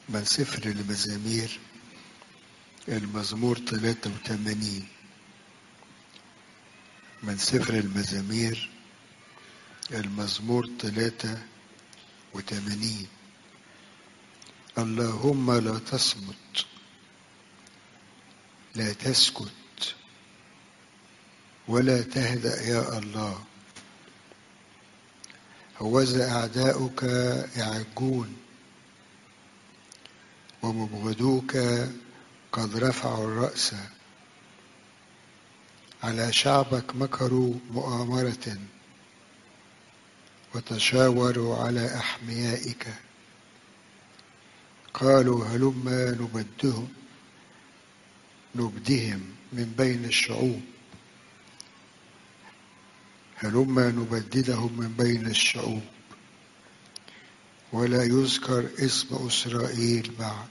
من سفر المزامير المزمور 83 من سفر المزامير المزمور 83 اللهم لا تصمت لا تسكت ولا تهدأ يا الله هوذا أعداؤك يعجون ومبغضوك قد رفعوا الرأس على شعبك مكروا مؤامرة وتشاوروا على أحميائك قالوا هلما نبدهم نبدهم من بين الشعوب هلما نبددهم من بين الشعوب ولا يذكر اسم إسرائيل بعد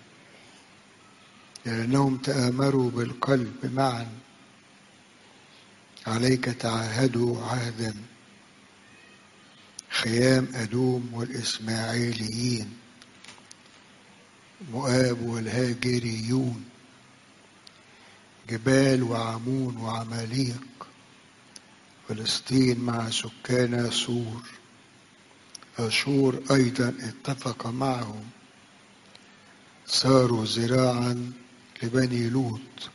لأنهم تآمروا بالقلب معا عليك تعاهدوا عهدا خيام أدوم والإسماعيليين مؤاب والهاجريون جبال وعمون وعماليق فلسطين مع سكان سور أشور أيضا اتفق معهم صاروا ذراعا لبني لوط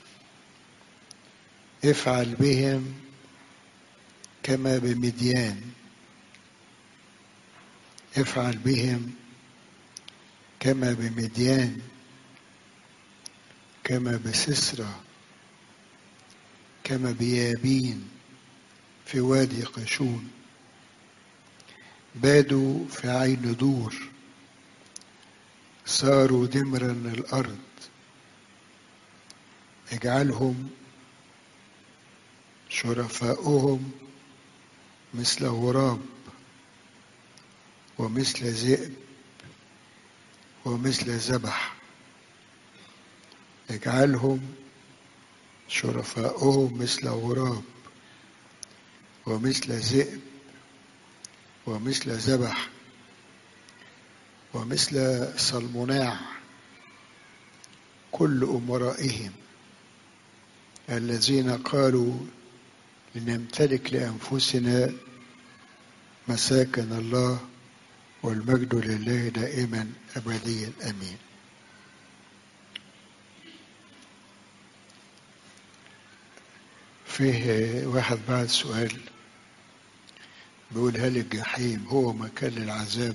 افعل بهم كما بمديان افعل بهم كما بمديان كما بسسرة كما بيابين في وادي قشون بادوا في عين دور صاروا دمرا الأرض اجعلهم شرفاؤهم مثل غراب ومثل ذئب ومثل ذبح اجعلهم شرفاؤهم مثل غراب ومثل ذئب ومثل ذبح ومثل صلمناع كل أمرائهم الذين قالوا لنمتلك لأنفسنا مساكن الله والمجد لله دائما أبديا أمين فيه واحد بعد سؤال بيقول هل الجحيم هو مكان للعذاب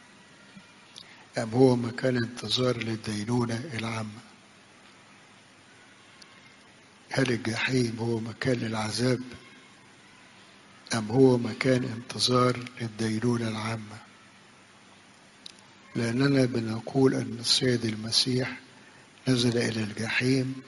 أم هو مكان انتظار للدينونة العامة هل الجحيم هو مكان للعذاب أم هو مكان انتظار للدينونة العامة لأننا بنقول أن السيد المسيح نزل إلى الجحيم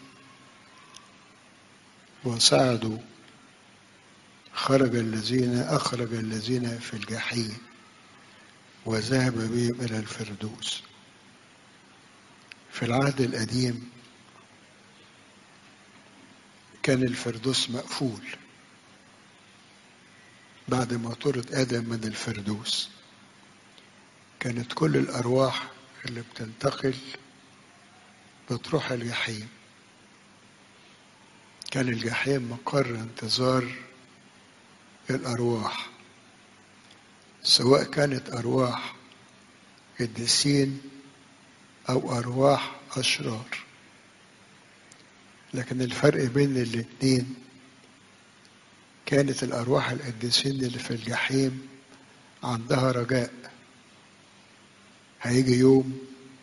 وصعدوا خرج الذين أخرج الذين في الجحيم وذهب بهم إلى الفردوس في العهد القديم كان الفردوس مقفول بعد ما طرد آدم من الفردوس كانت كل الأرواح اللي بتنتقل بتروح الجحيم كان الجحيم مقر انتظار الأرواح سواء كانت أرواح قديسين أو أرواح أشرار لكن الفرق بين الاتنين كانت الأرواح القديسين اللي في الجحيم عندها رجاء هيجي يوم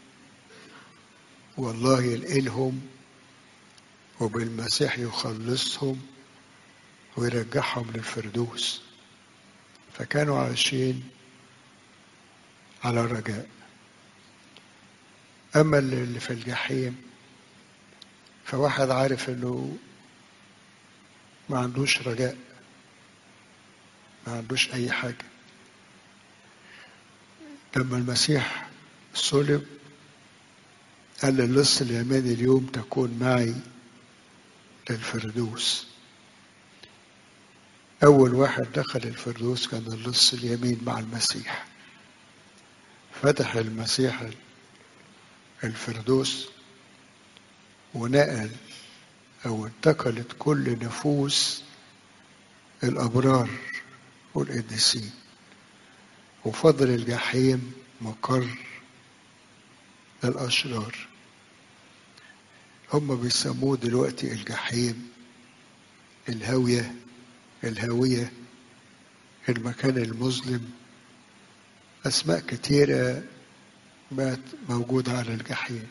والله يلقلهم وبالمسيح يخلصهم ويرجعهم للفردوس فكانوا عايشين على رجاء أما اللي في الجحيم فواحد عارف إنه ما عندوش رجاء ما عندوش أي حاجة لما المسيح صلب قال للص اليماني اليوم تكون معي للفردوس أول واحد دخل الفردوس كان اللص اليمين مع المسيح فتح المسيح الفردوس ونقل أو انتقلت كل نفوس الأبرار والقديسين وفضل الجحيم مقر للأشرار هم بيسموه دلوقتي الجحيم الهاوية الهاوية المكان المظلم أسماء كتيرة بقت موجودة على الجحيم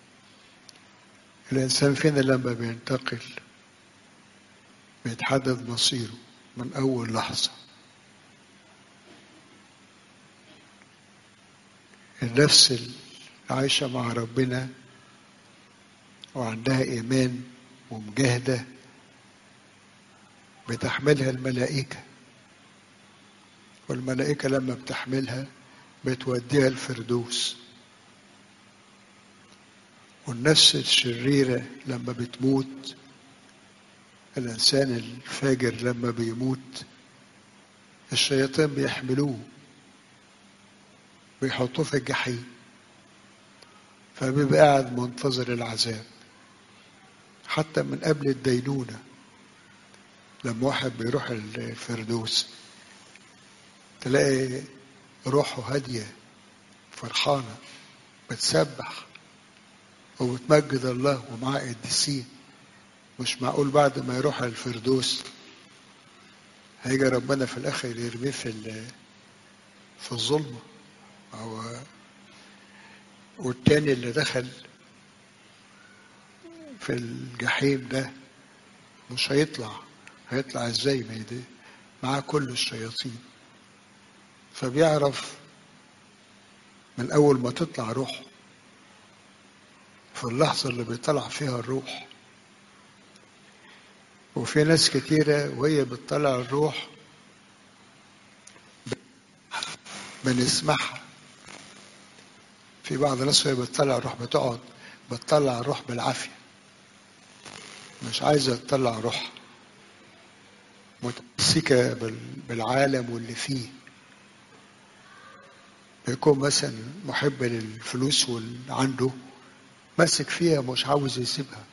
الإنسان فينا لما بينتقل بيتحدد مصيره من أول لحظة النفس اللي عايشة مع ربنا وعندها إيمان ومجاهدة بتحملها الملائكة والملائكة لما بتحملها بتوديها الفردوس والنفس الشريرة لما بتموت الإنسان الفاجر لما بيموت الشياطين بيحملوه بيحطوه في الجحيم فبيبقى قاعد منتظر العذاب حتى من قبل الدينونة لما واحد بيروح الفردوس تلاقي روحه هادية فرحانة بتسبح وبتمجد الله ومعاه قديسين مش معقول بعد ما يروح الفردوس هيجي ربنا في الاخر يرميه في في الظلمه او والتاني اللي دخل في الجحيم ده مش هيطلع هيطلع ازاي ما يدي معاه كل الشياطين فبيعرف من اول ما تطلع روحه في اللحظة اللي بيطلع فيها الروح وفي ناس كتيرة وهي بتطلع الروح بنسمعها في بعض الناس وهي بتطلع الروح بتقعد بتطلع الروح بالعافية مش عايزة تطلع روح متمسكة بالعالم واللي فيه بيكون مثلا محب للفلوس واللي عنده ماسك فيها مش عاوز يسيبها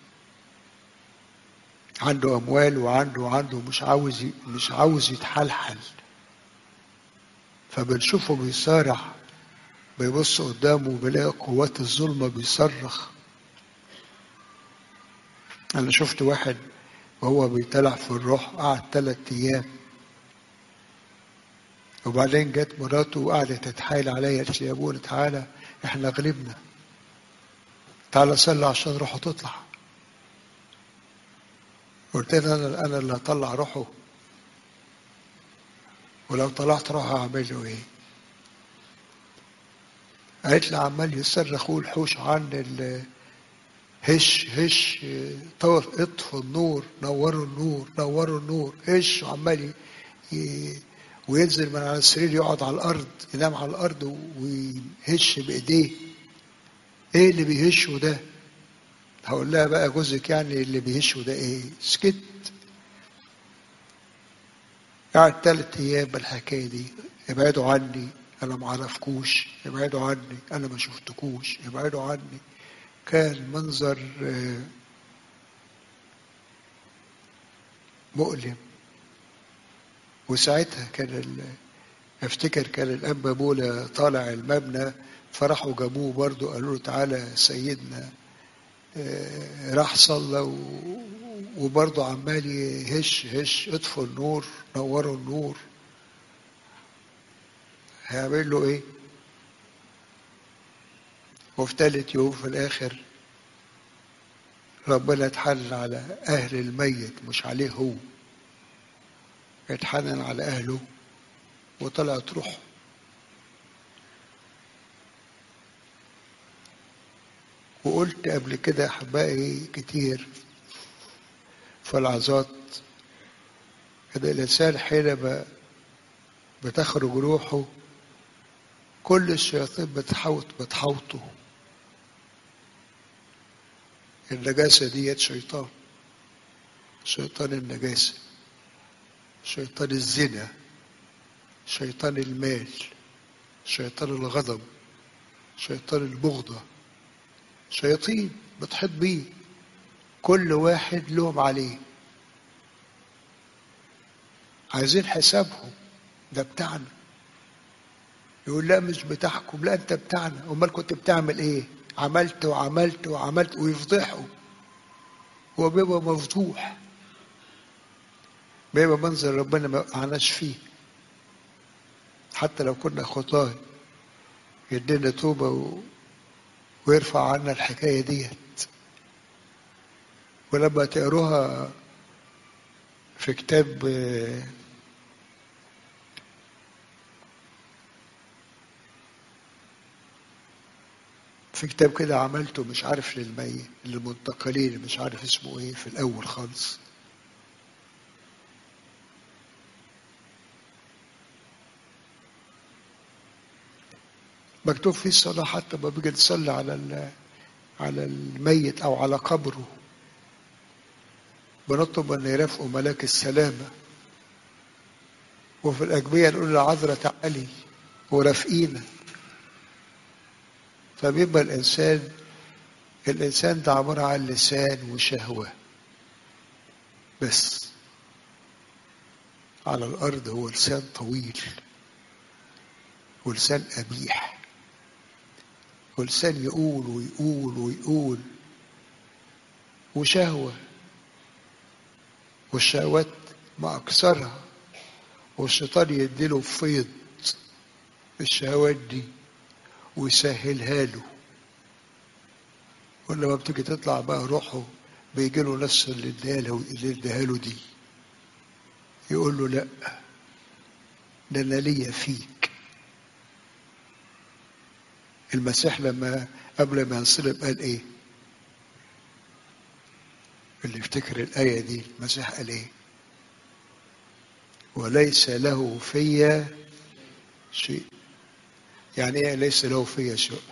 عنده اموال وعنده وعنده مش عاوز مش عاوز يتحلحل فبنشوفه بيصارع بيبص قدامه بيلاقي قوات الظلمه بيصرخ انا شفت واحد وهو بيتلع في الروح قعد ثلاث ايام وبعدين جت مراته وقعدت تتحايل عليا قالت لي يا ابونا تعالى احنا غلبنا تعالى صلي عشان روحه تطلع قلت له انا انا اللي هطلع روحه ولو طلعت روحه هعمل له ايه قالت لي عمال يصرخ والحوش عن ال هش هش طف اطفوا النور نوروا النور نوروا النور هش وعمال وينزل من على السرير يقعد على الارض ينام على الارض ويهش بايديه ايه اللي بيهشه ده هقول لها بقى جوزك يعني اللي بيهشه ده ايه سكت قعد ثلاث ايام بالحكايه دي ابعدوا عني انا ما اعرفكوش ابعدوا عني انا ما شفتكوش ابعدوا عني كان منظر مؤلم وساعتها كان ال... افتكر كان الانبا بولا طالع المبنى فراحوا جابوه برضه قالوا له تعالى سيدنا راح صلى وبرضه عمال يهش هش اطفوا النور نوروا النور هيعمل له ايه وفي ثالث يوم في الاخر ربنا اتحنن على اهل الميت مش عليه هو اتحنن على اهله وطلعت روحه وقلت قبل كده احبائي كتير في العظات كده الانسان حينما بتخرج روحه كل الشياطين بتحوط بتحوطه النجاسة ديت شيطان شيطان النجاسة شيطان الزنا شيطان المال شيطان الغضب شيطان البغضة شياطين بتحيط بيه كل واحد لهم عليه عايزين حسابهم ده بتاعنا يقول لا مش بتاعكم لا انت بتاعنا امال كنت بتعمل ايه عملت وعملت وعملت ويفضحوا هو بيبقى مفضوح بيبقى منظر ربنا ما وقعناش فيه حتى لو كنا خطاه يدينا توبة و... ويرفع عنا الحكاية ديت ولما تقروها في كتاب في كتاب كده عملته مش عارف للمي للمنتقلين مش عارف اسمه ايه في الاول خالص مكتوب فيه الصلاة حتى ما بيجي نصلي على على الميت أو على قبره بنطلب أن يرافقوا ملاك السلامة وفي الأجبية نقول لعذرة تعالي ورافقينا فبيبقى الإنسان الإنسان ده عبارة عن لسان وشهوة بس على الأرض هو لسان طويل ولسان قبيح ولسان يقول ويقول ويقول وشهوة والشهوات ما أكثرها والشيطان يديله فيض الشهوات دي ويسهلها له ولما بتيجي تطلع بقى روحه بيجي له نفس اللي اداها اللي اداها له دي يقول له لا ده انا ليا فيك المسيح لما قبل ما ينصلب قال ايه اللي يفتكر الآية دي المسيح قال ايه وليس له في شيء يعني ايه ليس له في شيء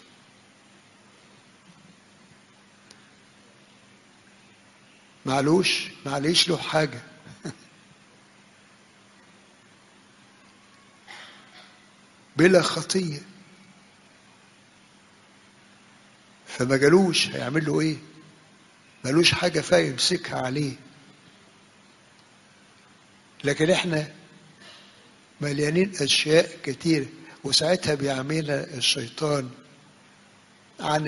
معلوش معليش له حاجة بلا خطية فما جالوش هيعمل له ايه ملوش حاجة فيها يمسكها عليه لكن احنا مليانين اشياء كتير وساعتها بيعملنا الشيطان عن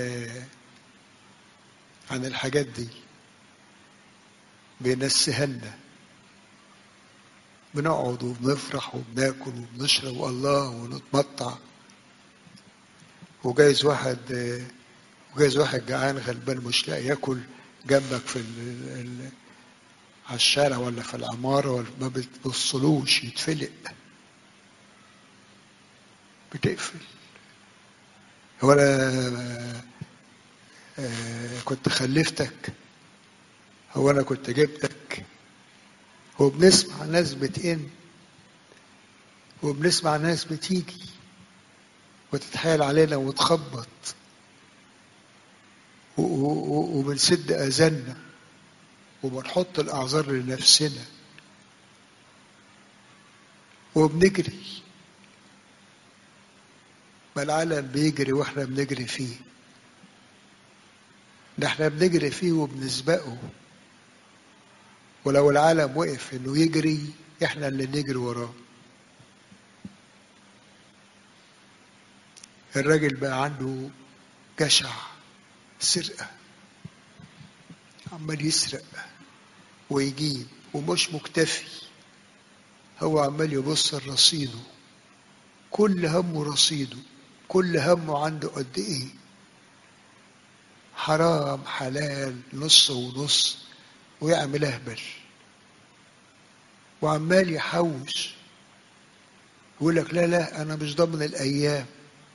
عن الحاجات دي بينسهلنا بنقعد وبنفرح وبناكل وبنشرب الله ونتمتع وجايز واحد وجايز واحد جعان غلبان مش لاقي ياكل جنبك في ال ال على الشارع ولا في العمارة ولا ما بتبصلوش يتفلق بتقفل هو انا كنت خلفتك هو انا كنت جبتك وبنسمع ناس بتئن وبنسمع ناس بتيجي وتتحايل علينا وتخبط وبنسد اذاننا وبنحط الاعذار لنفسنا وبنجري ما العالم بيجري واحنا بنجري فيه ده احنا بنجري فيه وبنسبقه ولو العالم وقف انه يجري احنا اللي نجري وراه الراجل بقى عنده جشع سرقة عمال يسرق ويجيب ومش مكتفي هو عمال يبص لرصيده كل همه رصيده كل همه عنده قد ايه حرام حلال نص ونص ويعمل اهبل وعمال يحوش يقول لك لا لا انا مش ضامن الايام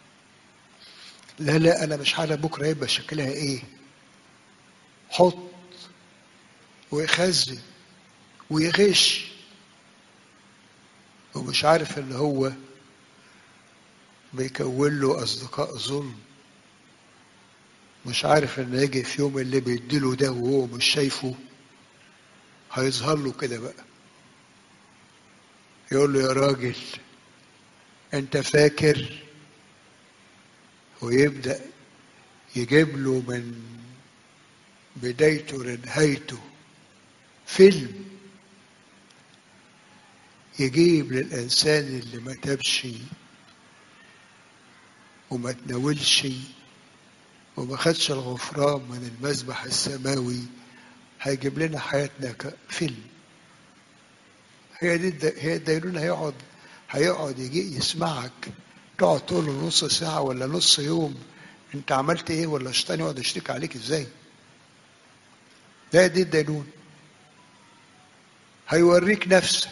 لا لا انا مش عارف بكره يبقى شكلها ايه حط ويخزن ويغش ومش عارف ان هو بيكون له اصدقاء ظلم مش عارف ان يجي في يوم اللي بيديله ده وهو مش شايفه هيظهر له كده بقى يقول له يا راجل انت فاكر ويبدا يجيب له من بدايته لنهايته فيلم يجيب للإنسان اللي ما تابش وما تناولش وما خدش الغفران من المذبح السماوي هيجيب لنا حياتنا فيلم هي دي هي الدينونة هيقعد هيقعد يجي يسمعك تقعد تقول له نص ساعة ولا نص يوم انت عملت ايه ولا الشيطان يقعد يشتكي عليك ازاي لا دي الدينونة هيوريك نفسك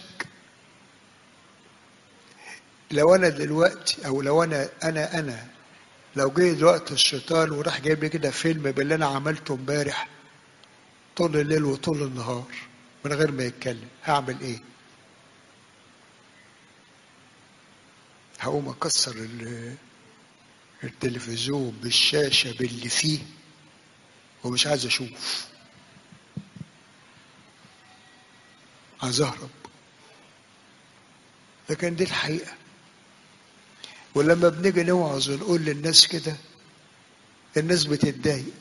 لو انا دلوقتي او لو انا انا انا لو جه دلوقتي الشيطان وراح جايب لي كده فيلم باللي انا عملته امبارح طول الليل وطول النهار من غير ما يتكلم هعمل ايه هقوم اكسر التلفزيون بالشاشه باللي فيه ومش عايز اشوف عايز اهرب لكن دي الحقيقه ولما بنيجي نوعظ ونقول للناس كده الناس بتتضايق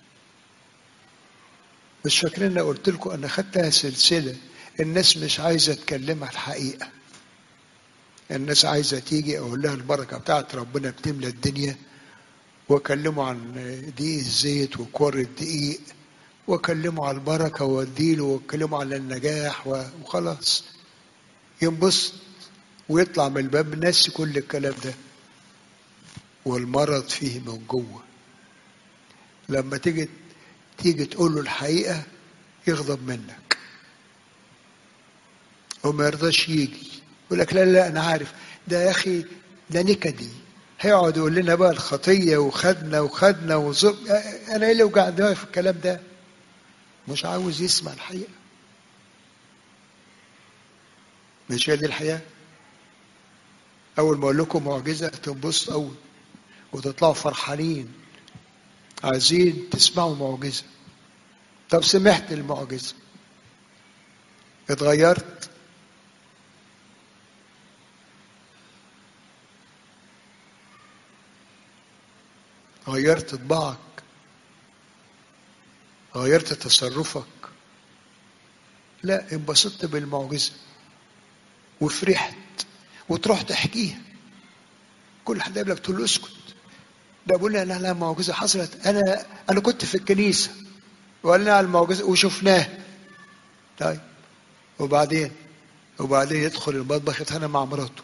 مش فاكرين انا قلت لكم انا خدتها سلسله الناس مش عايزه تكلمها الحقيقه الناس عايزه تيجي اقول لها البركه بتاعت ربنا بتملى الدنيا واكلمه عن دقيق الزيت وكور الدقيق واكلمه على البركه واديله واكلمه على النجاح وخلاص ينبسط ويطلع من الباب ناسي كل الكلام ده والمرض فيه من جوه لما تيجي تيجي تقول له الحقيقه يغضب منك وما يرضاش يجي يقول لك لا لا انا عارف ده يا اخي ده نكدي هيقعد يقول لنا بقى الخطيه وخدنا وخدنا وزق انا ايه اللي وجع دماغي في الكلام ده مش عاوز يسمع الحقيقه مش هي دي الحياه اول ما اقول لكم معجزه تنبسطوا اول وتطلعوا فرحانين عايزين تسمعوا معجزه طب سمعت المعجزه اتغيرت غيرت طباعك غيرت تصرفك لا انبسطت بالمعجزه وفرحت وتروح تحكيها كل حد يقول لك تقول له اسكت ده بقول لي لا لا معجزه حصلت انا انا كنت في الكنيسه وقال لنا على المعجزه وشفناها طيب وبعدين وبعدين يدخل المطبخ يتخانق مع مراته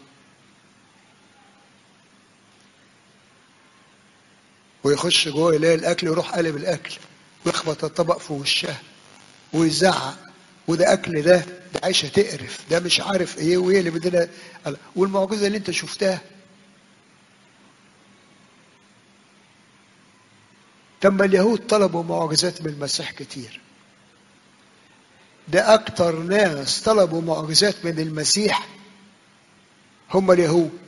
ويخش جوه يلاقي الاكل يروح قلب الاكل ويخبط الطبق في وشها ويزعق وده اكل ده ده عيشه تقرف ده مش عارف ايه وايه اللي بدنا والمعجزه اللي انت شفتها طب اليهود طلبوا معجزات من المسيح كتير ده اكتر ناس طلبوا معجزات من المسيح هم اليهود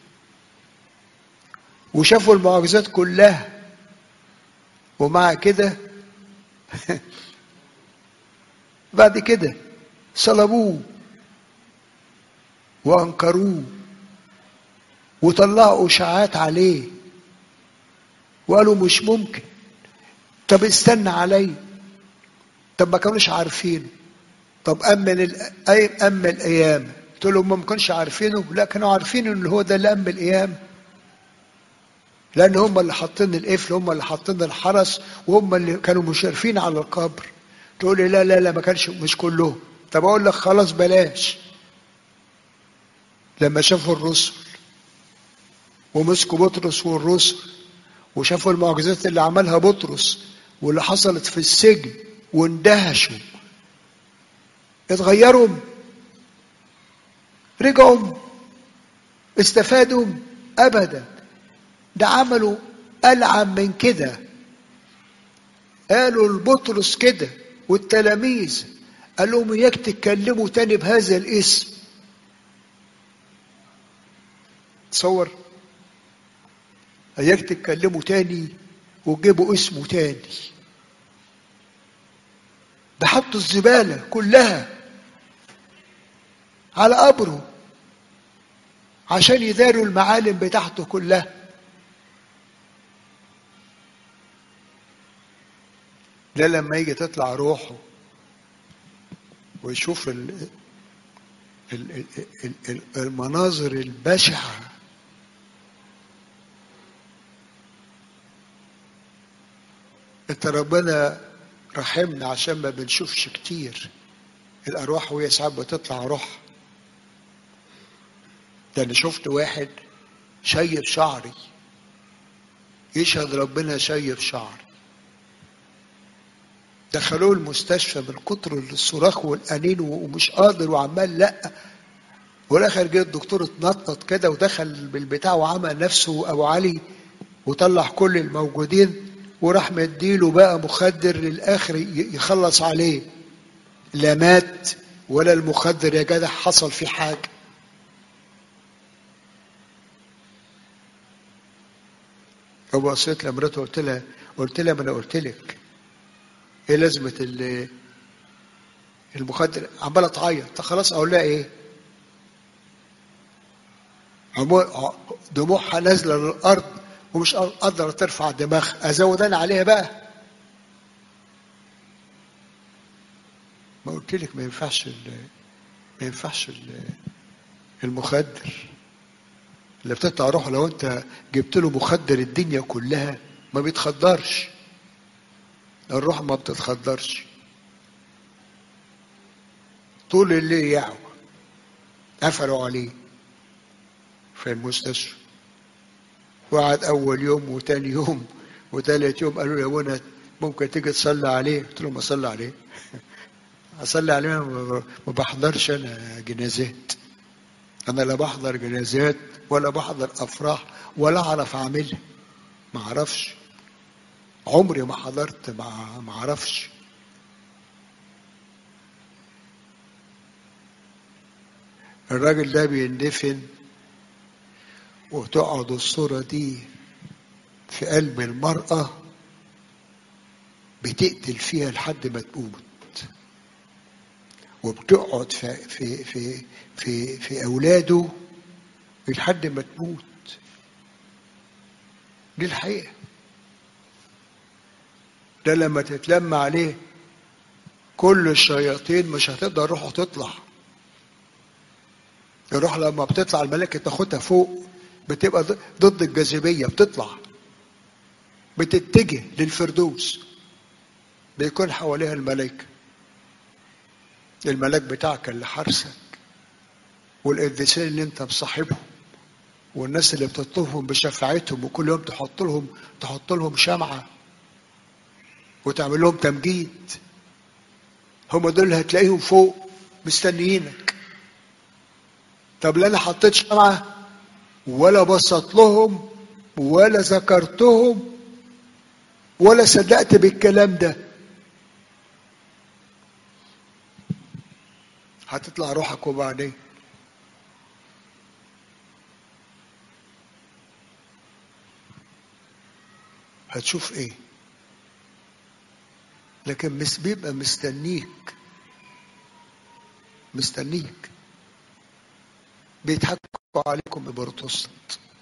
وشافوا المعجزات كلها ومع كده بعد كده صلبوه وانكروه وطلعوا اشاعات عليه وقالوا مش ممكن طب استنى علي طب ما كانوش عارفينه طب امن ال... امن القيامه قلت لهم ما كانوش عارفينه لا كانوا عارفين ان هو ده اللي امن القيامه لان هم اللي حاطين القفل هم اللي حاطين الحرس وهم اللي كانوا مشرفين على القبر تقول لي لا لا لا ما كانش مش كلهم طب اقول لك خلاص بلاش لما شافوا الرسل ومسكوا بطرس والرسل وشافوا المعجزات اللي عملها بطرس واللي حصلت في السجن واندهشوا اتغيروا رجعوا استفادوا ابدا ده عملوا ألعن من كده قالوا لبطرس كده والتلاميذ قال لهم اياك تتكلموا تاني بهذا الاسم تصور اياك تتكلموا تاني وتجيبوا اسمه تاني ده حطوا الزبالة كلها على قبره عشان يداروا المعالم بتاعته كلها ده لما يجي تطلع روحه ويشوف ال ال ال ال المناظر البشعة انت ربنا رحمنا عشان ما بنشوفش كتير الارواح وهي ساعات بتطلع روح ده انا شفت واحد شيب شعري يشهد ربنا شيب شعري دخلوه المستشفى من كتر الصراخ والانين ومش قادر وعمال لا والاخر جه الدكتور اتنطط كده ودخل بالبتاع وعمل نفسه ابو علي وطلع كل الموجودين وراح مديله بقى مخدر للاخر يخلص عليه لا مات ولا المخدر يا جدع حصل فيه حاجه فبصيت لمراته قلت لها قلت لها ما انا قلت لك ايه لازمه المخدر عماله تعيط خلاص اقول لها ايه دموعها نازله للارض ومش قادره ترفع دماغها ازود انا عليها بقى ما قلت لك ما ينفعش ما ينفعش المخدر اللي بتطلع روحه لو انت جبت له مخدر الدنيا كلها ما بيتخدرش الروح ما بتتخدرش طول الليل يعوى قفلوا عليه في المستشفى وقعد اول يوم وتاني يوم وتالت يوم قالوا له يا ابونا ممكن تيجي تصلي عليه قلت لهم اصلي عليه اصلي عليه ما بحضرش انا جنازات انا لا بحضر جنازات ولا بحضر افراح ولا اعرف اعملها ما اعرفش عمري ما حضرت ما ما اعرفش الراجل ده بيندفن وتقعد الصورة دي في قلب المرأة بتقتل فيها لحد ما تموت وبتقعد في في في في في أولاده لحد ما تموت دي الحقيقة ده لما تتلم عليه كل الشياطين مش هتقدر روحه تطلع الروح لما بتطلع الملائكة تاخدها فوق بتبقى ضد الجاذبية بتطلع بتتجه للفردوس بيكون حواليها الملائكة الملاك بتاعك اللي حارسك والقديسين اللي انت مصاحبهم والناس اللي بتطلبهم بشفاعتهم وكل يوم تحط لهم تحط لهم شمعة وتعمل لهم تمجيد هم دول اللي هتلاقيهم فوق مستنيينك طب لا انا حطيت شمعة ولا بسط لهم ولا ذكرتهم ولا صدقت بالكلام ده هتطلع روحك وبعدين هتشوف ايه لكن مش بيبقى مستنيك مستنيك بيضحكوا عليكم ببرطوست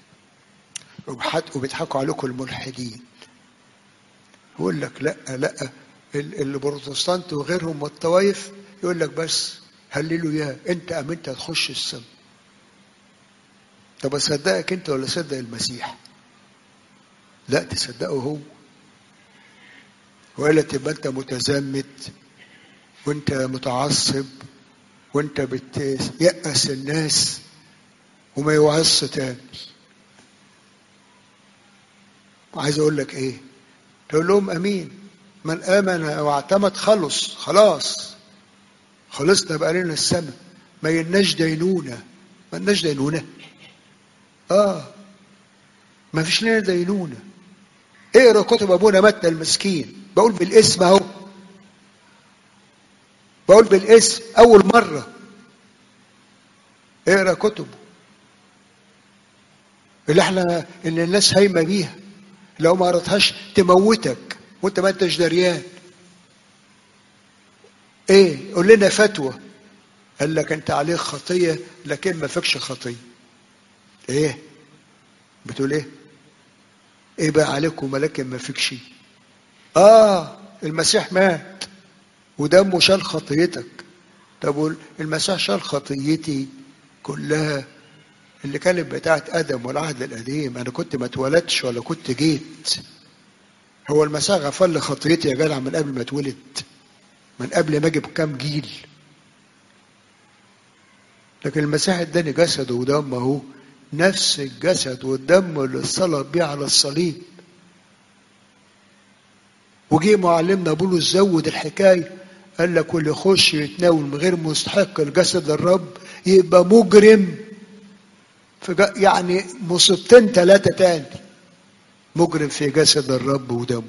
وبيضحكوا عليكم الملحدين يقول لك لا لا البروتستانت وغيرهم والطوائف يقول لك بس هللوا يا انت امنت هتخش السم طب اصدقك انت ولا صدق المسيح لا تصدقه هو ولا تبقى انت متزمت وانت متعصب وانت بتيأس الناس وما يوعظش تاني عايز اقول لك ايه تقول لهم امين من امن واعتمد خلص خلاص خلصنا بقى لنا السماء ما يلناش دينونه ما لناش دينونه اه ما فيش لنا دينونه اقرا كتب ابونا متى المسكين بقول بالاسم اهو بقول بالاسم اول مره اقرا كتبه اللي احنا اللي الناس هايمه بيها لو ما قراتهاش تموتك وانت ما انتش دريان ايه قول لنا فتوى قال لك انت عليك خطيه لكن ما فيكش خطيه ايه بتقول ايه ايه بقى عليكم لكن ما فيكش اه المسيح مات ودمه شال خطيتك طب المسيح شال خطيتي كلها اللي كانت بتاعت ادم والعهد القديم انا كنت ما اتولدتش ولا كنت جيت هو المسيح غفر لي خطيتي يا جدع من قبل ما اتولد من قبل ما اجي بكام جيل لكن المسيح اداني جسد ودم اهو نفس الجسد والدم اللي اتصلب بيه على الصليب وجي معلمنا بولس زود الحكايه قال لك واللي يخش يتناول من غير مستحق الجسد الرب يبقى مجرم في يعني مصيبتين ثلاثه تاني مجرم في جسد الرب ودمه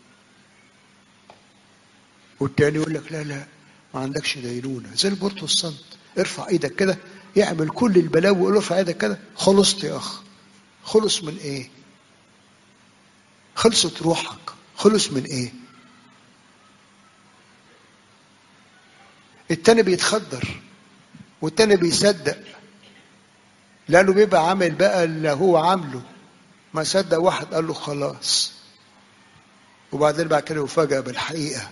والتاني يقول لك لا لا ما عندكش دينونه زي البرتقال ارفع ايدك كده يعمل كل البلاوي ويقول ارفع ايدك كده خلصت يا اخ خلص من ايه خلصت روحك خلص من ايه التاني بيتخدر والتاني بيصدق لانه بيبقى عامل بقى اللي هو عامله ما صدق واحد قال له خلاص وبعدين بعد كده يفاجأ بالحقيقة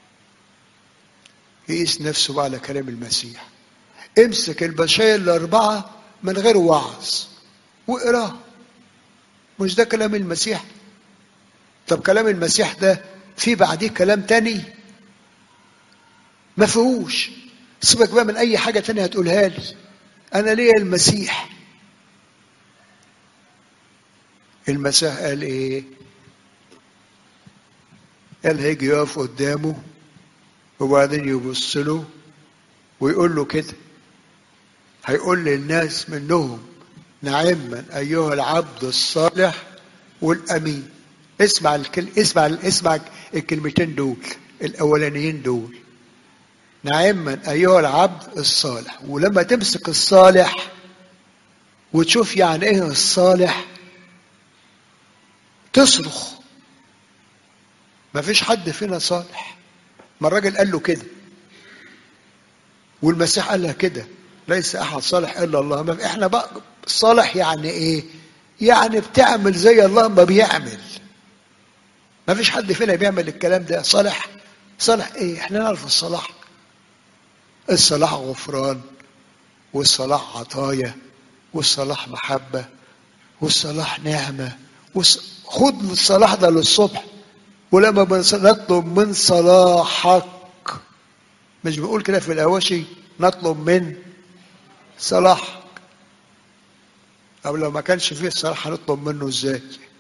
يقيس نفسه بقى على كلام المسيح امسك البشاير الأربعة من غير وعظ واقراه مش ده كلام المسيح طب كلام المسيح ده في بعديه كلام تاني ما فيهوش سيبك بقى من اي حاجه تانية هتقولها لي انا ليا المسيح المسيح قال ايه قال هيجي يقف قدامه وبعدين يبص له ويقول له كده هيقول للناس منهم نعما ايها العبد الصالح والامين اسمع الكل اسمع اسمع الكلمتين دول الاولانيين دول نعما ايها العبد الصالح ولما تمسك الصالح وتشوف يعني ايه الصالح تصرخ ما فيش حد فينا صالح ما الراجل قال له كده والمسيح قال لها كده ليس احد صالح الا الله ما احنا بقى صالح يعني ايه يعني بتعمل زي الله ما بيعمل ما فيش حد فينا بيعمل الكلام ده صالح صالح ايه احنا نعرف الصلاح الصلاح غفران والصلاح عطايا والصلاح محبة والصلاح نعمة خد الصلاح ده للصبح ولما نطلب من صلاحك مش بنقول كده في الأواشي نطلب من صلاحك أو لو ما كانش فيه الصلاح هنطلب منه ازاي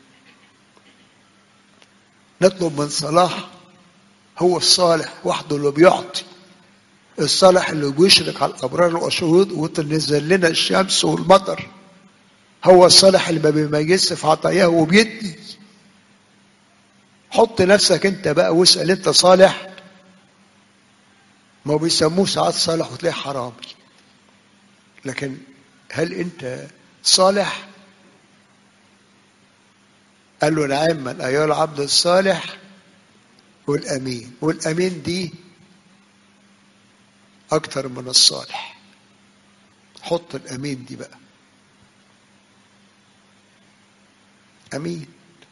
نطلب من صلاح هو الصالح وحده اللي بيعطي الصالح اللي بيشرق على الابرار والشهود وتنزل لنا الشمس والمطر هو الصالح اللي ما بيميزش في عطاياه وبيدي حط نفسك انت بقى واسال انت صالح ما بيسموه ساعات صالح وتلاقيه حرامي لكن هل انت صالح قال له نعم من ايها العبد الصالح والامين والامين دي أكتر من الصالح حط الأمين دي بقى أمين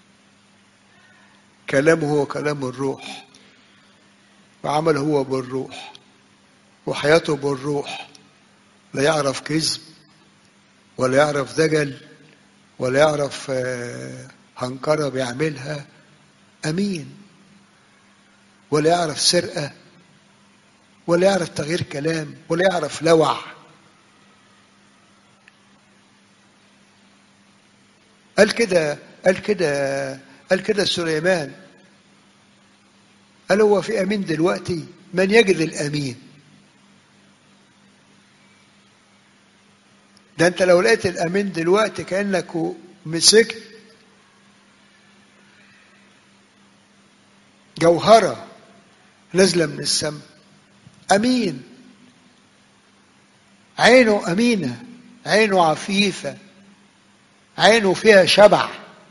كلامه هو كلام الروح وعمله هو بالروح وحياته بالروح لا يعرف كذب ولا يعرف دجل ولا يعرف هنكرة بيعملها أمين ولا يعرف سرقة ولا يعرف تغيير كلام ولا يعرف لوع قال كده قال كده قال كده سليمان قال هو في امين دلوقتي من يجد الامين ده انت لو لقيت الامين دلوقتي كانك مسكت جوهره نازله من السماء امين عينه امينه عينه عفيفه عينه فيها شبع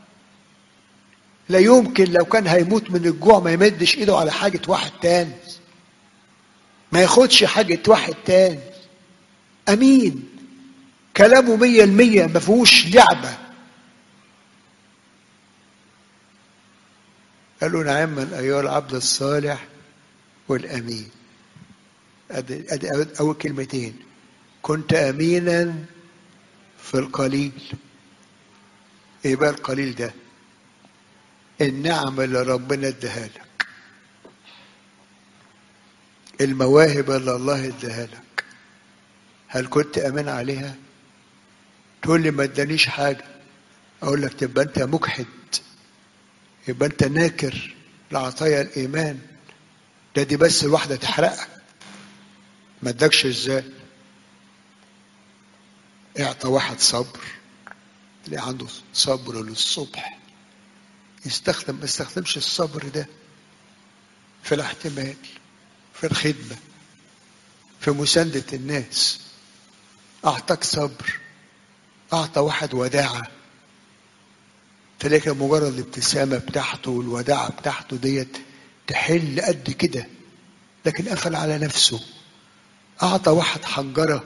لا يمكن لو كان هيموت من الجوع ما يمدش ايده على حاجه واحد تاني ما ياخدش حاجه واحد تاني امين كلامه مية المية ما فيهوش لعبة قال له نعما أيها العبد الصالح والأمين أدي أدي أول كلمتين كنت أمينا في القليل إيه بقى القليل ده النعمة اللي ربنا اداها لك المواهب اللي الله اداها لك هل كنت امين عليها تقول لي ما ادانيش حاجه اقول لك تبقى انت مجحد يبقى انت ناكر لعطايا الايمان ده دي بس الواحده تحرقك ما ادكش ازاي اعطى واحد صبر اللي عنده صبر للصبح يستخدم ما يستخدمش الصبر ده في الاحتمال في الخدمة في مساندة الناس أعطاك صبر أعطى واحد وداعة تلاقي مجرد الابتسامة بتاعته والوداعة بتاعته ديت تحل قد كده لكن قفل على نفسه أعطى واحد حنجرة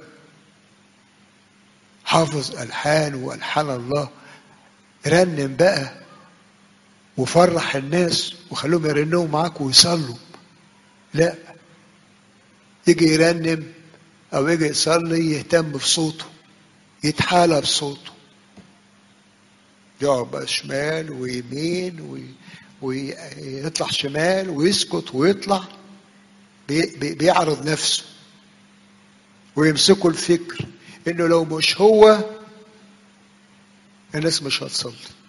حافظ ألحان وألحان الله رنم بقى وفرح الناس وخلوهم يرنموا معاك ويصلوا لا يجي يرنم او يجي يصلي يهتم بصوته يتحالى بصوته يقعد بقى شمال ويمين وي... ويطلع شمال ويسكت ويطلع بي... بي... بيعرض نفسه ويمسكوا الفكر انه لو مش هو الناس مش هتصلي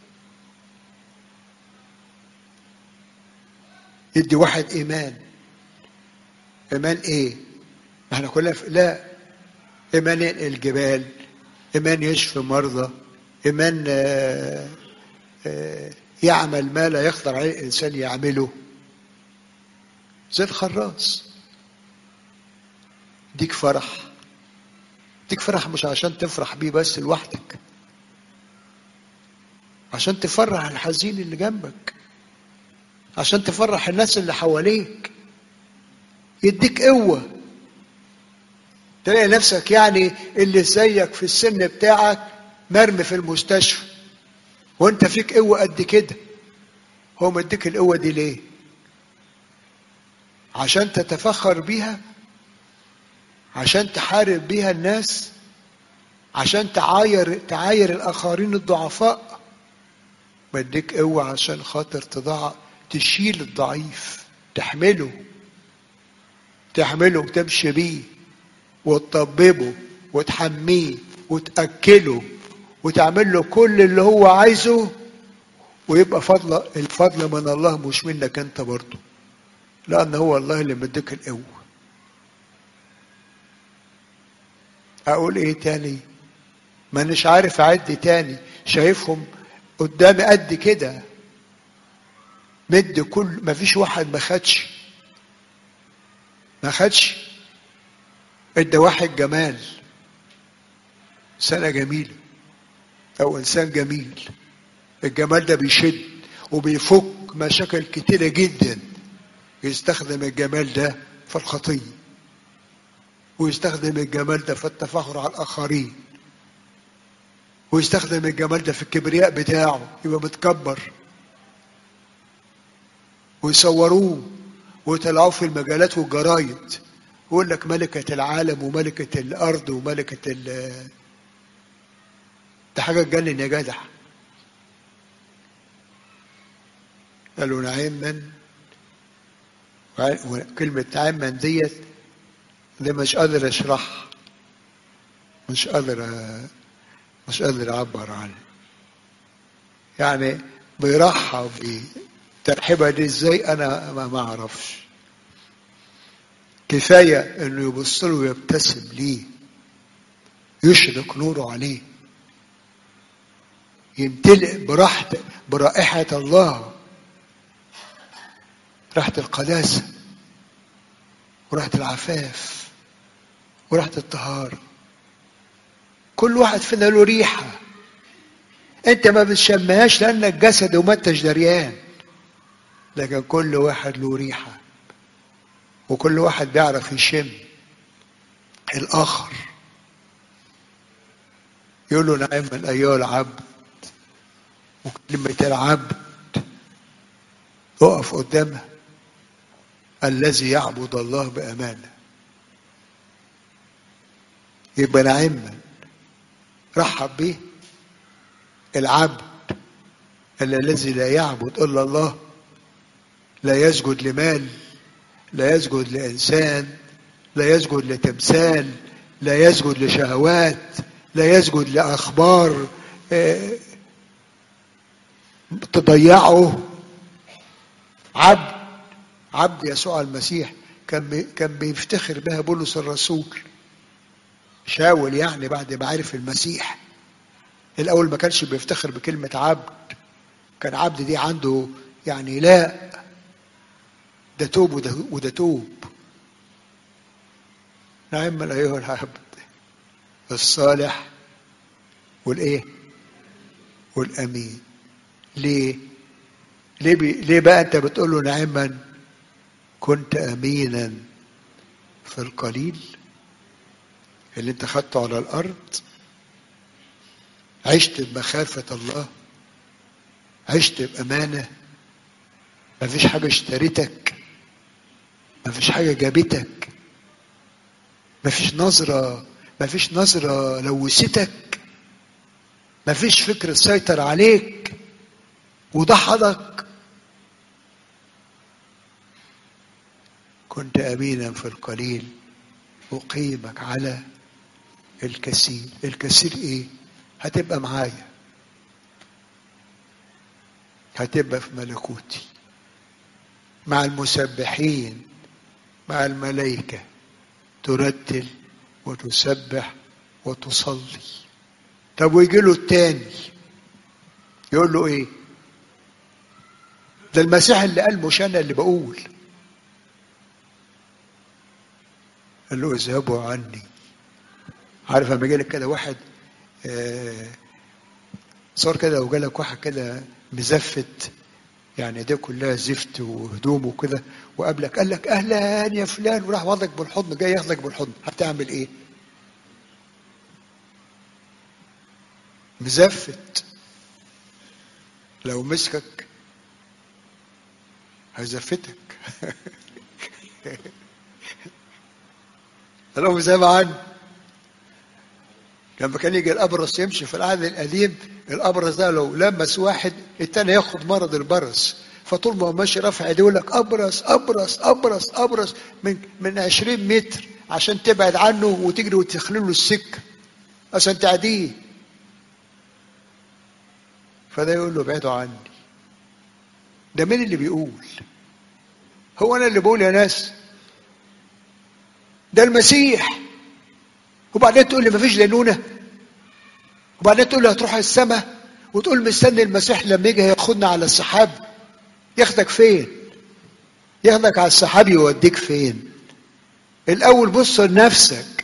يدي واحد ايمان ايمان ايه ما احنا كلنا في... لا ايمان ينقل الجبال ايمان يشفي مرضى ايمان آآ آآ يعمل ما لا يقدر عليه الانسان يعمله زي الخراس ديك فرح ديك فرح مش عشان تفرح بيه بس لوحدك عشان تفرح الحزين اللي جنبك عشان تفرح الناس اللي حواليك يديك قوة تلاقي نفسك يعني اللي زيك في السن بتاعك مرمي في المستشفى وانت فيك قوة قد كده هو مديك القوة دي ليه عشان تتفخر بيها عشان تحارب بيها الناس عشان تعاير تعاير الاخرين الضعفاء بديك قوة عشان خاطر تضع تشيل الضعيف تحمله تحمله وتمشي بيه وتطببه وتحميه وتأكله وتعمل له كل اللي هو عايزه ويبقى فضل الفضل من الله مش منك انت برضه لان هو الله اللي مديك القوه اقول ايه تاني ما مش عارف اعد تاني شايفهم قدامي قد كده مد كل ما فيش واحد ما خدش ما خدش ادى واحد جمال سنة جميلة أو إنسان جميل الجمال ده بيشد وبيفك مشاكل كتيرة جدا يستخدم الجمال ده في الخطية ويستخدم الجمال ده في التفاخر على الآخرين ويستخدم الجمال ده في الكبرياء بتاعه يبقى متكبر ويصوروه ويطلعوه في المجالات والجرايد يقول لك ملكة العالم وملكة الأرض وملكة ال ده حاجة تجنن يا جدع قالوا نعيما كلمة نعيما ديت دي مش قادر اشرحها مش قادر مش قادر اعبر عنها يعني بيرحب بالترحيبة دي ازاي انا ما اعرفش كفاية انه يبص له ويبتسم ليه يشرق نوره عليه يمتلئ براحة برائحة الله ريحة القداسة وريحة العفاف وريحة الطهارة كل واحد فينا له ريحة انت ما بتشمهاش لانك جسد وما انتش دريان لكن كل واحد له ريحة وكل واحد بيعرف يشم الآخر يقول له نعما أيها العبد وكلمة العبد اقف قدامها الذي يعبد الله بأمانة يبقى نعما رحب به العبد الذي لا يعبد إلا الله لا يسجد لمال لا يسجد لإنسان لا يسجد لتمثال لا يسجد لشهوات لا يسجد لأخبار آه، تضيعه عبد عبد يسوع المسيح كان بي- كان بيفتخر بها بولس الرسول شاول يعني بعد ما عرف المسيح الاول ما كانش بيفتخر بكلمه عبد كان عبد دي عنده يعني لا ده توب وده, وده توب نعم ايها العبد الصالح والايه والامين ليه ليه, بي ليه بقى انت بتقول له نعما كنت امينا في القليل اللي انت خدته على الارض عشت بمخافة الله عشت بأمانة مفيش حاجة اشتريتك مفيش حاجة جابتك مفيش نظرة مفيش نظرة لوستك مفيش فكر سيطر عليك وضحضك كنت أمينا في القليل أقيمك على الكثير الكثير إيه هتبقى معايا هتبقى في ملكوتي مع المسبحين مع الملائكة ترتل وتسبح وتصلي طب ويجي له التاني يقول له ايه ده المسيح اللي قال مش انا اللي بقول قال له اذهبوا عني عارف لما يجي لك كده واحد آه، صار كده لو جالك واحد كده مزفت يعني ايديه كلها زفت وهدومه وكده وقابلك قال لك اهلا يا فلان وراح واخدك بالحضن جاي ياخدك بالحضن هتعمل ايه؟ مزفت لو مسكك هيزفتك اللهم زي ما عني لما كان يجي الابرص يمشي في العهد القديم الابرص ده لو لمس واحد التاني ياخد مرض البرص فطول ما هو ماشي رافع ايديه يقول لك ابرص ابرص ابرص ابرص من من 20 متر عشان تبعد عنه وتجري وتخلي له السكه عشان تعديه فده يقول له ابعدوا عني ده مين اللي بيقول هو انا اللي بقول يا ناس ده المسيح وبعدين تقول لي مفيش لينونه وبعدين تقول لي هتروح السماء وتقول مستني المسيح لما يجي هياخدنا على السحاب ياخدك فين ياخدك على السحاب يوديك فين الاول بص لنفسك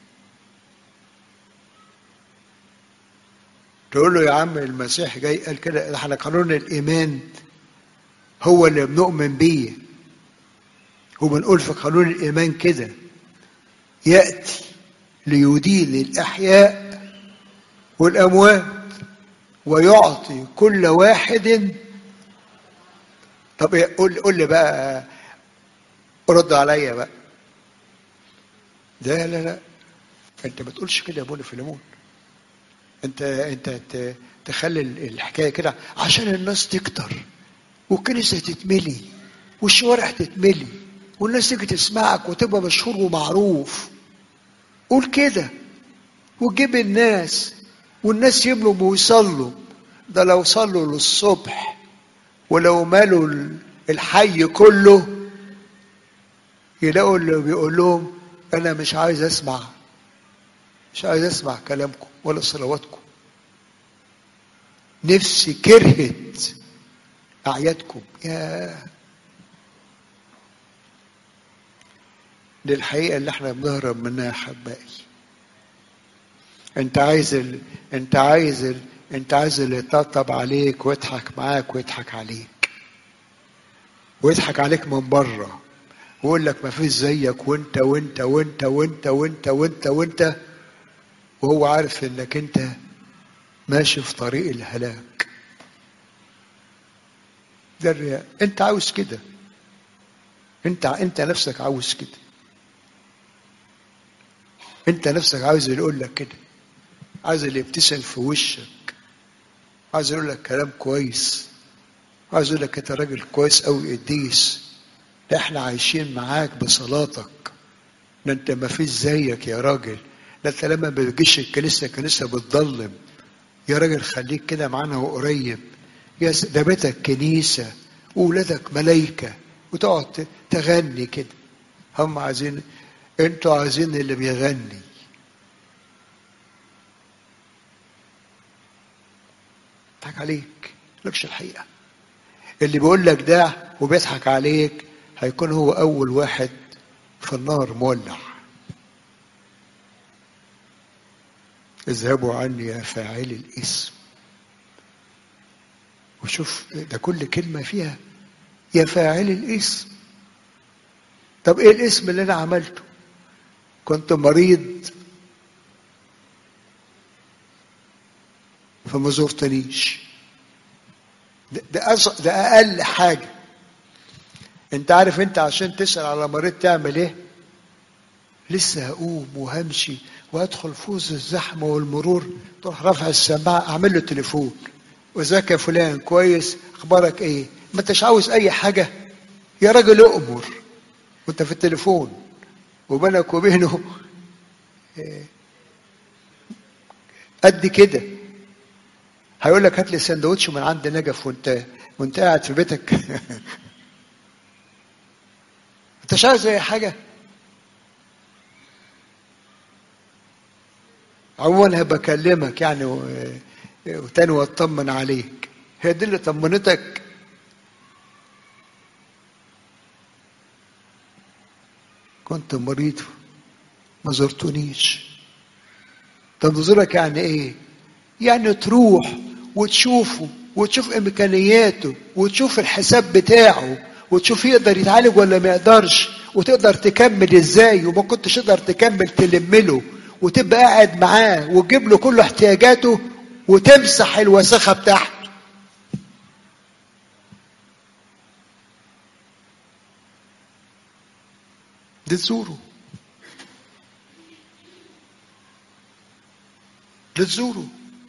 تقول له يا عم المسيح جاي قال كده احنا قانون الايمان هو اللي بنؤمن بيه وبنقول في قانون الايمان كده ياتي ليدين الاحياء والاموات ويعطي كل واحد طب إيه؟ قول قول لي بقى رد عليا بقى لا لا لا انت ما تقولش كده يا ابونا فيلمون انت انت ت- تخلي الحكايه كده عشان الناس تكتر والكنيسه تتملي والشوارع تتملي والناس تيجي تسمعك وتبقى مشهور ومعروف قول كده وجيب الناس والناس يملوا ويصلوا ده لو صلوا للصبح ولو مالوا ال- الحي كله يلاقوا اللي بيقول لهم انا مش عايز اسمع مش عايز اسمع كلامكم ولا صلواتكم نفسي كرهت اعيادكم يا دي الحقيقه اللي احنا بنهرب منها يا حبائي انت عايز ال... انت عايز ال... انت عايز اللي يطبطب عليك ويضحك معاك ويضحك عليك ويضحك عليك من بره ويقول لك ما فيش زيك وانت وانت وانت وانت وانت وانت وانت وهو عارف انك انت ماشي في طريق الهلاك ده الرياء انت عاوز كده انت انت نفسك عاوز كده انت نفسك عاوز اللي يقول لك كده عايز اللي يبتسم في وشك عايز يقول لك كلام كويس عايز يقول لك انت راجل كويس قوي قديس ده احنا عايشين معاك بصلاتك ده انت ما فيش زيك يا راجل ده انت لما ما بتجيش الكنيسه الكنيسه بتضلم يا راجل خليك كده معانا وقريب يا س- ده بيتك كنيسه وولادك ملايكه وتقعد تغني كده هم عايزين انتوا عايزين اللي بيغني يضحك عليك لكش الحقيقه اللي بيقول لك ده وبيضحك عليك هيكون هو اول واحد في النار مولع اذهبوا عني يا فاعلي الاسم وشوف ده كل كلمه فيها يا فاعل الاسم طب ايه الاسم اللي انا عملته كنت مريض فما زرتنيش ده, ده, أص... ده اقل حاجه انت عارف انت عشان تسال على مريض تعمل ايه لسه هقوم وهمشي وادخل في وسط الزحمه والمرور تروح رافع السماعه اعمل له تليفون وازيك يا فلان كويس اخبارك ايه ما انتش عاوز اي حاجه يا راجل اؤمر وانت في التليفون وبينك وبينه إيه، قد كده هيقول لك هات لي سندوتش من عند نجف وانت وانت قاعد في بيتك انت عاوز اي حاجه عموما هبقى اكلمك يعني و- وتاني واطمن عليك هي دي اللي طمنتك كنت مريض ما زرتونيش طب نزورك يعني ايه يعني تروح وتشوفه وتشوف امكانياته وتشوف الحساب بتاعه وتشوف يقدر يتعالج ولا ما يقدرش وتقدر تكمل ازاي وما كنتش تقدر تكمل تلمله وتبقى قاعد معاه وتجيب له كل احتياجاته وتمسح الوساخه بتاعته دي تزوره دي تزوره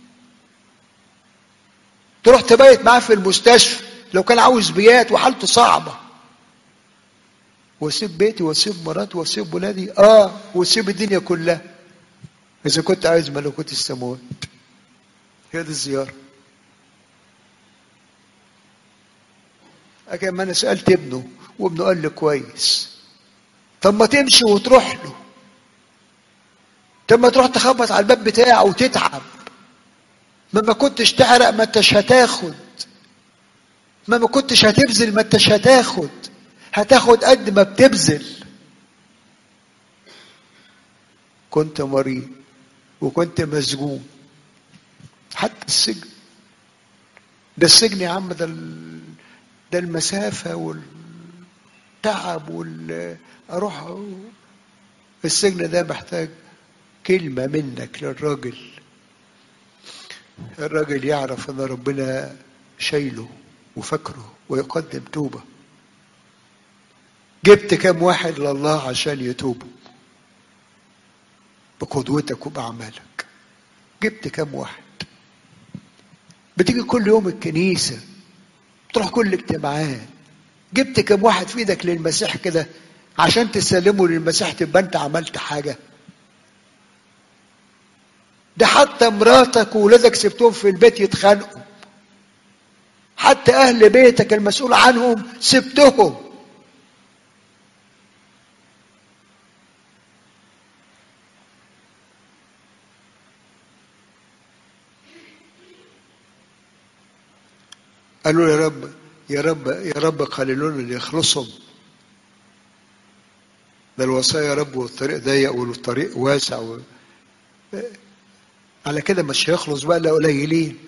تروح تبيت معاه في المستشفى لو كان عاوز بيات وحالته صعبه واسيب بيتي واسيب مراتي واسيب ولادي اه واسيب الدنيا كلها اذا كنت عايز ملكوت السماوات هي دي الزياره لكن ما انا سالت ابنه وابنه قال لي كويس طب ما تمشي وتروح له طب ما تروح تخبط على الباب بتاعه وتتعب ما ما كنتش تحرق ما انتش هتاخد ما ما كنتش هتبذل ما انتش هتاخد هتاخد قد ما بتبذل كنت مريض وكنت مسجون حتى السجن ده السجن يا عم ده ال- ده المسافة والتعب وال أروح السجن ده محتاج كلمة منك للراجل الراجل يعرف ان ربنا شايله وفاكره ويقدم توبة جبت كم واحد لله عشان يتوبوا بقدوتك وبأعمالك جبت كم واحد بتيجي كل يوم الكنيسة بتروح كل اجتماعات جبت كم واحد في ايدك للمسيح كده عشان تسلمه للمسيح تبقى انت عملت حاجه ده حتى مراتك وولادك سبتهم في البيت يتخانقوا حتى اهل بيتك المسؤول عنهم سبتهم قالوا يا رب يا رب يا رب قللون اللي يخلصهم ده الوصايا يا رب والطريق ضيق والطريق واسع و... على كده مش هيخلص بقى الا قليلين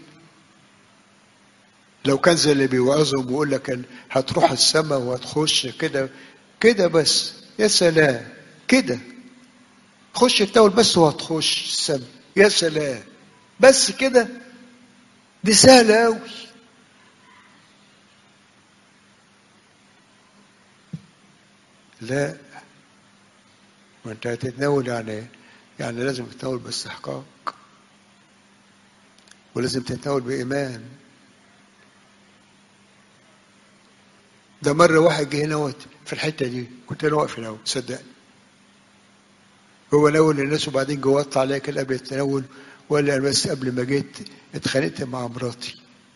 لو كان زي اللي بيوعظهم ويقول لك هتروح السماء وهتخش كده كده بس يا سلام كده خش التول بس وهتخش السماء يا سلام بس كده دي سهله قوي لا ما انت هتتناول يعني يعني لازم تتناول باستحقاق ولازم تتناول بإيمان ده مرة واحد جه هنا في الحتة دي كنت أنا واقف هنا صدقني هو ناول الناس وبعدين جه وطى عليا كده قبل التناول وقال لي أنا بس قبل ما جيت اتخانقت مع مراتي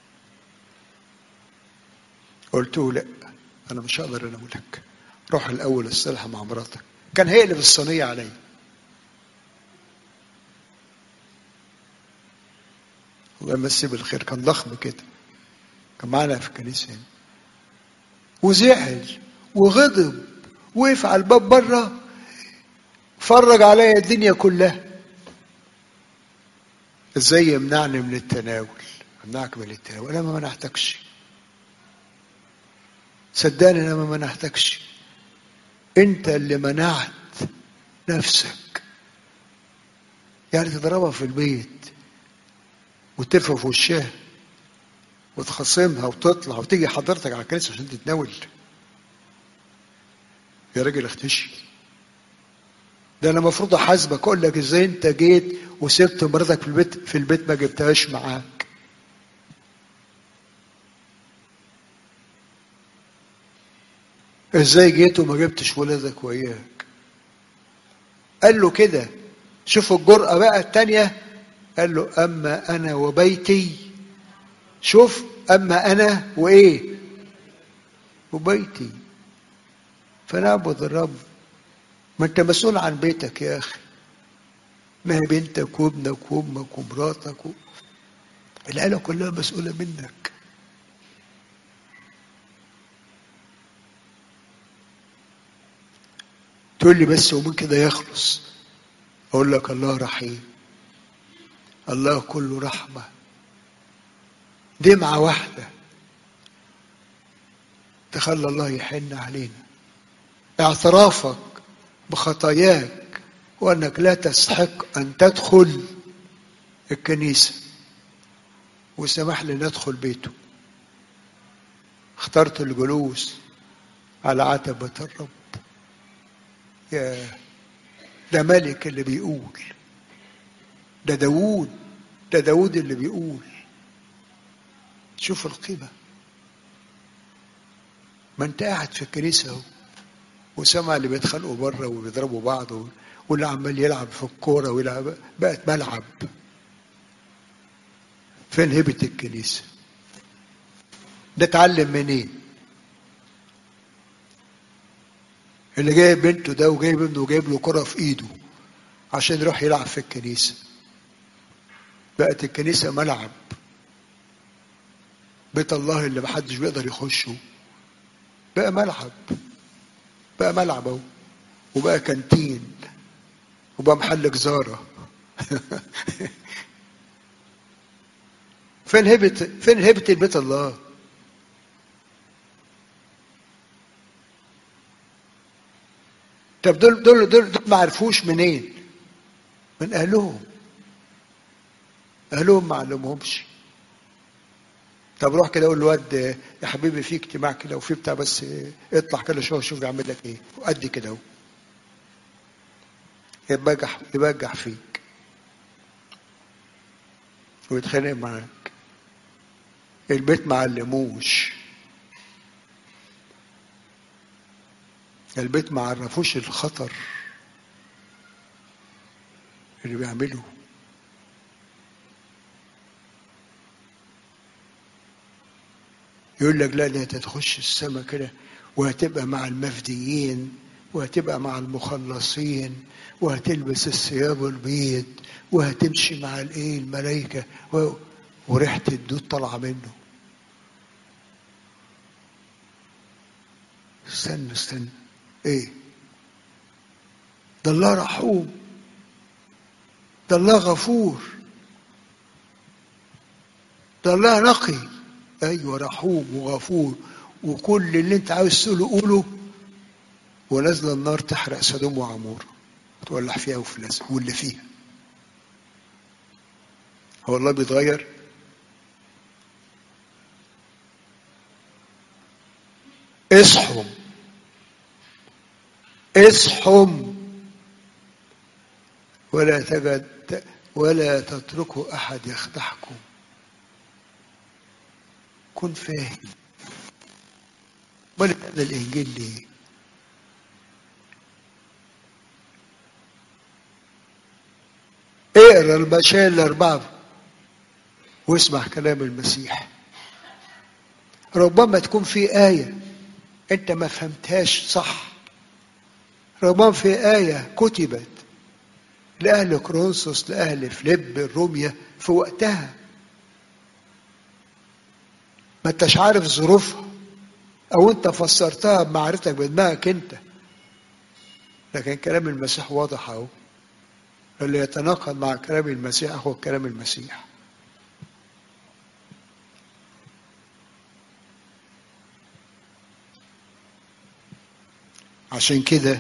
قلت له لا أنا مش هقدر أناولك روح الأول الصلح مع مراتك كان هيقلب الصينية عليا الله يمسيه بالخير كان ضخم كده كان معانا في الكنيسة هنا وزعل وغضب وقف على الباب بره فرج عليا الدنيا كلها ازاي يمنعني من التناول امنعك من التناول انا ما منعتكش صدقني انا ما منعتكش انت اللي منعت نفسك يعني تضربها في البيت وترفع في وشها وتخصمها وتطلع وتيجي حضرتك على الكنيسه عشان تتناول يا راجل اختشي ده انا المفروض احاسبك اقول لك ازاي انت جيت وسبت مراتك في البيت في البيت ما جبتهاش معاك ازاي جيت وما جبتش ولادك وياك قال له كده شوف الجرأة بقى التانية قال له أما أنا وبيتي شوف أما أنا وإيه وبيتي فنعبد الرب ما أنت مسؤول عن بيتك يا أخي ما هي بنتك وابنك وأمك ومراتك و... العيلة كلها مسؤولة منك تقول لي بس ومن كده يخلص أقول لك الله رحيم الله كله رحمة دمعة واحدة تخلى الله يحن علينا اعترافك بخطاياك وأنك لا تستحق أن تدخل الكنيسة وسمح لي ندخل بيته اخترت الجلوس على عتبة الرب يا ده ملك اللي بيقول ده داوود ده داوود اللي بيقول شوف القيمة ما انت قاعد في الكنيسة اهو وسمع اللي بيتخانقوا بره وبيضربوا بعض واللي عمال يلعب في الكورة ويلعب بقت ملعب فين هبة الكنيسة ده اتعلم منين اللي جايب بنته ده وجايب ابنه وجايب له كرة في ايده عشان يروح يلعب في الكنيسة بقت الكنيسة ملعب بيت الله اللي محدش بيقدر يخشه بقى ملعب بقى ملعب اهو وبقى كانتين وبقى محل جزارة فين هبة فين هبة البيت الله طب دول دول دول, دول ما عرفوش منين من اهلهم اهلهم ما علمهمش طب روح كده قول للواد يا حبيبي في اجتماع كده وفي بتاع بس اطلع كده شوف شوف يعمل لك ايه وقد كده اهو يبجح يبجح فيك ويتخانق معاك البيت ما علموش البيت ما عرفوش الخطر اللي بيعمله يقول لك لا ده هتخش السما كده وهتبقى مع المفديين وهتبقى مع المخلصين وهتلبس الثياب البيض وهتمشي مع الايه الملائكه و... وريحه الدود طالعه منه استنى استنى ايه ده الله رحوم ده الله غفور ده الله نقي ايوه رحوم وغفور وكل اللي انت عاوز تقوله قوله ونازله النار تحرق سدوم وعمور تولع فيها وفلاس واللي فيها هو الله بيتغير اصحوا اصحم ولا تجد ولا تتركوا أحد يخدعكم كن فاهم امال هذا الإنجيل ليه؟ اقرا المشاهد الأربعة واسمع كلام المسيح ربما تكون في آية أنت ما فهمتهاش صح ربما في آية كتبت لأهل كرونسوس لأهل فليب الرومية في وقتها ما انتش عارف ظروفها أو أنت فسرتها بمعرفتك بدماغك أنت لكن كلام المسيح واضح أهو اللي يتناقض مع كلام المسيح هو كلام المسيح عشان كده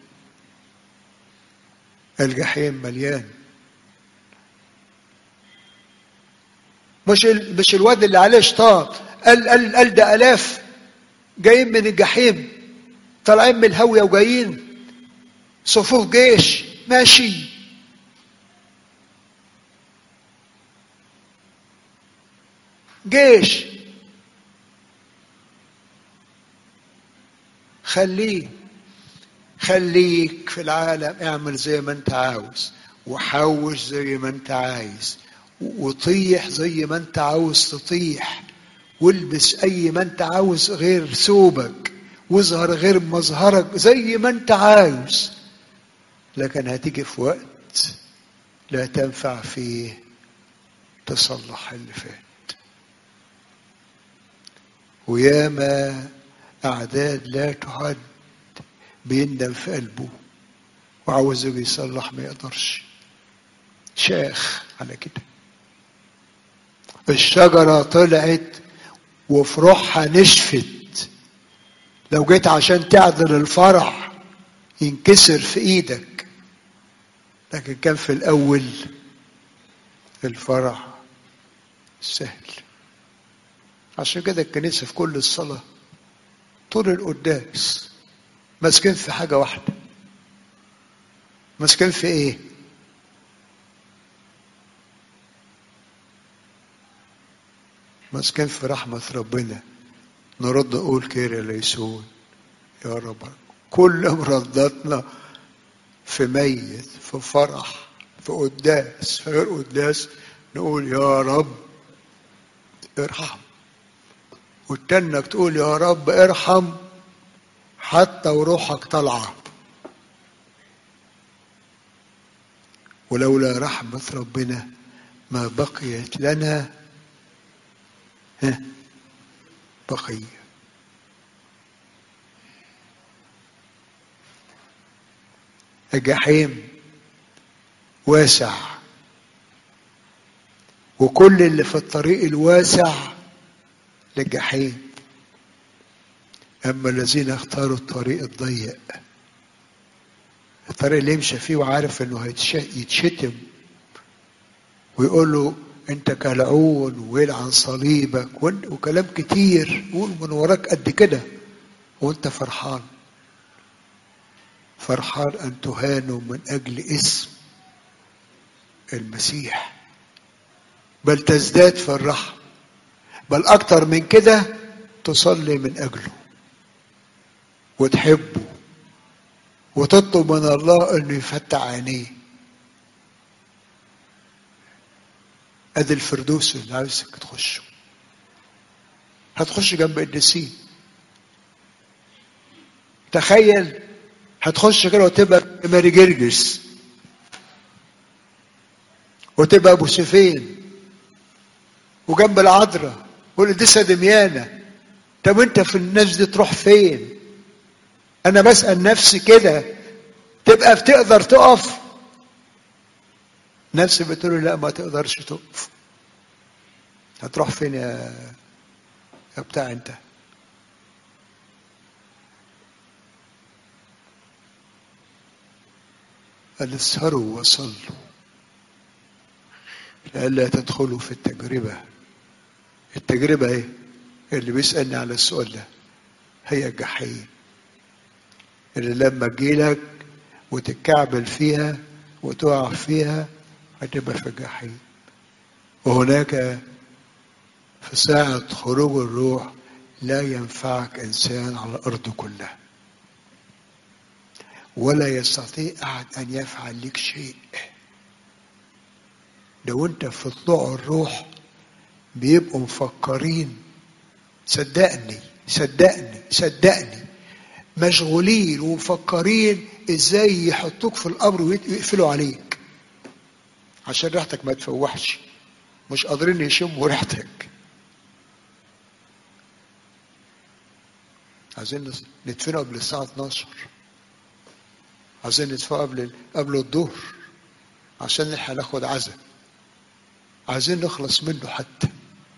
الجحيم مليان مش ال... مش الواد اللي عليه شطاط قال قال قال ده الاف جايين من الجحيم طالعين من الهاويه وجايين صفوف جيش ماشي جيش خليه خليك في العالم اعمل زي ما انت عاوز وحوش زي ما انت عايز وطيح زي ما انت عاوز تطيح والبس اي ما انت عاوز غير ثوبك واظهر غير مظهرك زي ما انت عاوز لكن هتيجي في وقت لا تنفع فيه تصلح اللي فات وياما أعداد لا تعد بيندم في قلبه وعاوز يصلح ما يقدرش شاخ على كده الشجرة طلعت وفروعها نشفت لو جيت عشان تعدل الفرع ينكسر في ايدك لكن كان في الاول الفرع سهل عشان كده الكنيسة في كل الصلاة طول القداس ماسكين في حاجة واحدة ماسكين في ايه ماسكين في رحمة ربنا نرد نقول كير ليسون يا رب كل مرضاتنا في ميت في فرح في قداس في غير قداس نقول يا رب ارحم والتانك تقول يا رب ارحم حتى وروحك طالعة ولولا رحمة ربنا ما بقيت لنا ها بقية الجحيم واسع وكل اللي في الطريق الواسع للجحيم أما الذين اختاروا الطريق الضيق الطريق اللي يمشي فيه وعارف انه هيتشتم ويقول له انت كلعون ويلعن صليبك وكلام كتير يقول من وراك قد كده وانت فرحان فرحان ان تهانوا من اجل اسم المسيح بل تزداد في الرحم بل اكتر من كده تصلي من اجله وتحبه وتطلب من الله انه يفتح عينيه ادي الفردوس اللي عاوزك تخشه هتخش جنب القديسين تخيل هتخش كده وتبقى ماري جرجس وتبقى ابو سفين وجنب العذراء والقديسه دميانه طب انت في الناس دي تروح فين انا بسال نفسي كده تبقى بتقدر تقف نفسي بتقول لا ما تقدرش تقف هتروح فين يا يا بتاع انت قال اسهروا وصلوا لئلا تدخلوا في التجربة التجربة ايه اللي بيسألني على السؤال ده هي الجحيم اللي لما تجيلك وتتكعبل فيها وتقع فيها هتبقى في الجحيم وهناك في ساعة خروج الروح لا ينفعك إنسان على الأرض كلها ولا يستطيع أحد أن يفعل لك شيء لو أنت في طلوع الروح بيبقوا مفكرين صدقني صدقني صدقني مشغولين ومفكرين ازاي يحطوك في القبر ويقفلوا عليك عشان ريحتك ما تفوحش مش قادرين يشموا ريحتك عايزين ندفنه قبل الساعة 12 عايزين ندفنه قبل قبل الظهر عشان نلحق ناخد عزاء عايزين نخلص منه حتى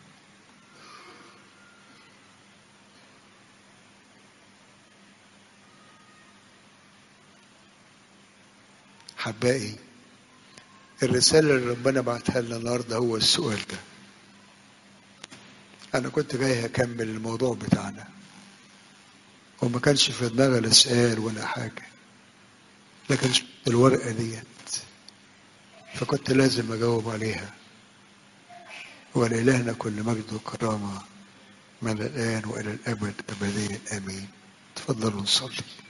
حبائي الرسالة اللي ربنا بعتها لنا النهارده هو السؤال ده أنا كنت جاي أكمل الموضوع بتاعنا وما كانش في دماغي لا سؤال ولا حاجة لكن الورقة ديت فكنت لازم أجاوب عليها ولإلهنا كل مجد وكرامة من الآن وإلى الأبد أبديا آمين تفضلوا نصلي